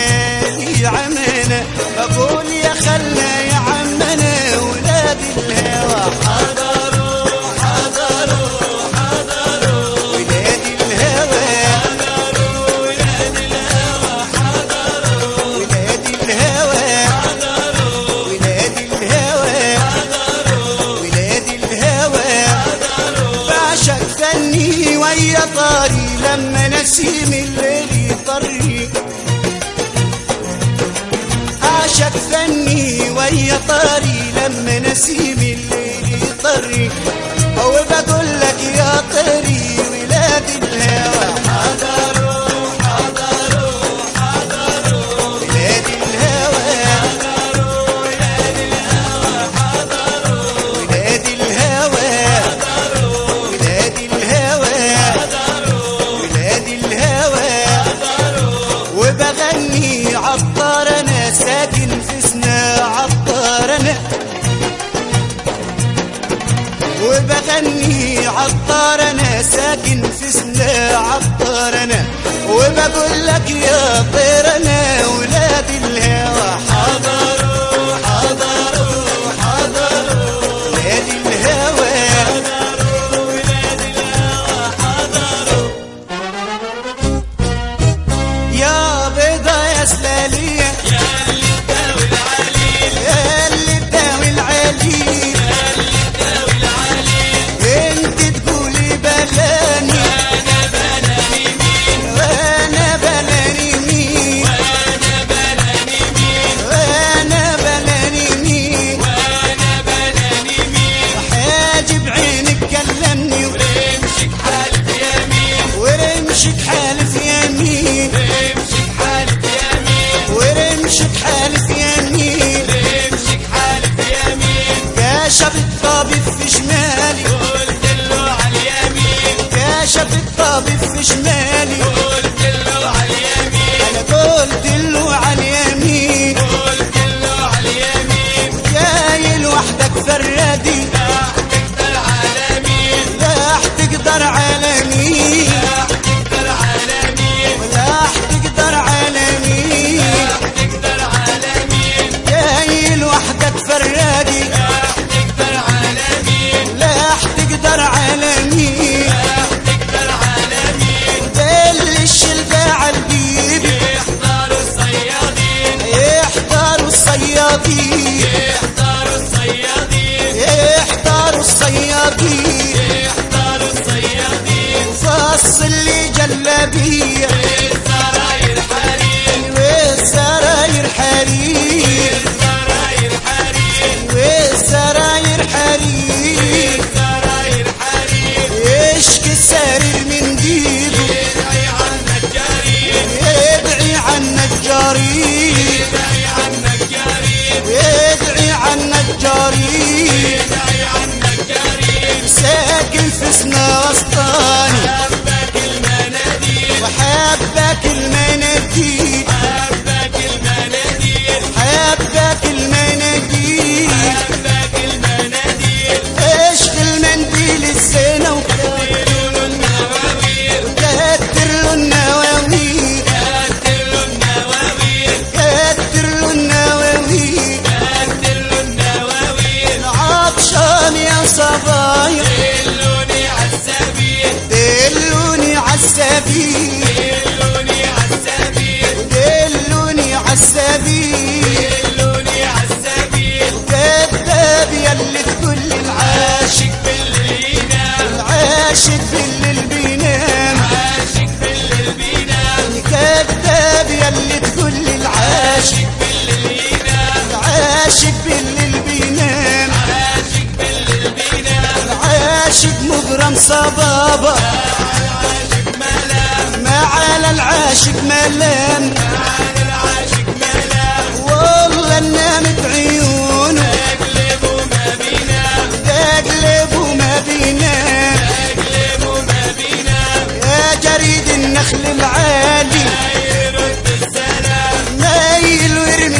ولادي عمنا بقول يا خلنا يا عمنا ولادي الهوى حضروا حضروا حضروا ولادي الهوى حضروا ولادي الهوى حضروا ولادي الهوى حضروا ولادي الهوى حضروا ولادي الهوى بعشق فني ويا طاري لما نسيم الليل طري عاشق فني ويا طاري لما نسيم الليل طري او بقول لك يا طري ولاد الهوى حضروا حضروا حضروا ولاد الهوى حضروا ولاد الهوى حضروا ولاد الهوى حضروا ولاد الهوى حضروا ولاد الهوى وبغني عطار انا ساكن في سنا عطار انا وبغني عطار انا ساكن في سنا عطار انا وبقول لك يا طير انا ولاد الهوى حضروا حضروا حضروا ولاد الهوى حضروا ولاد الهوى حضروا يا بيضة يا سلالية يا اللي تداوي العليل يا اللي تداوي العليل يا اللي تداوي العليل انت تقولي بلاني انا بلاني مين وانا بلاني مين وانا بلاني مين وانا بلاني مين وانا بلاني مين حاجب عينك كلمني ورمشك حالف يمين ورمشك حالف يمين رمشك حالف يمين ورمشك حالف يمين رمشك حالف يمين كاشف الطبيب في شمالي قلت له على اليمين كاشف الطبيب في شمالي قلت له على اليمين انا قلت له على اليمين قلت له على اليمين جاي لوحدك فردي راح تقدر على مين راح تقدر على مين راح تقدر على مين راح تقدر على مين راح تقدر على مين جاي لوحدك فردي راح تقدر على مين راح تقدر على مين راح تقدر على مين دل الشلبة عالبيب يحضروا الصيادين يحضروا الصيادين يحضروا الصيادين يحضروا الصيادين يحضروا الصيادين فصل لي جلابيه السراير حرير والسراير حرير السراير حرير والسراير حرير السراير حرير يشكي السرير من ديده يدعي عنا الجرير يدعي عنا الجرير يدعي عنا الجرير يدعي عنا الجرير يدعي عنا الجرير ساكن في سنا وسطاني حبك المناديل وحبك المناديل حبك المناديل حبك المناديل حبك المناديل اشغل المنديل الزينة وكتر له النواويل له النواويل كتر له النواويل كتر له النواويل كتر له النواويل عطشان يا صبايا دلوني عالسبيل دلوني عالسبيل دلوني عالسبيل دلوني عالسبيل دلوني عالسبيل كذاب يلي تقول لي العاشق عاشق بالليل ينام العاشق بالليل بينام عاشق بالليل بينام كذاب يلي تقول لي العاشق عاشق بالليل ينام العاشق بالليل بينام عاشق بالليل بينام العاشق مغرم صبابة عاشق ملام ما على العاشق ملام على العاشق ملام والله نامت عيونه اقلب وما بينام تقلب وما بينام اقلب وما بينام يا جريد النخل العالي يرد السلام مايل ويرمي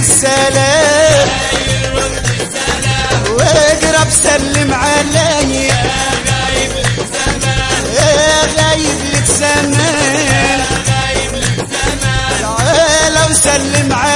السلام يرد السلام واقرب سلم علي يا غايب لك زمان يا غايب لك زمان غايب لك زمان تعال وسلم سلم على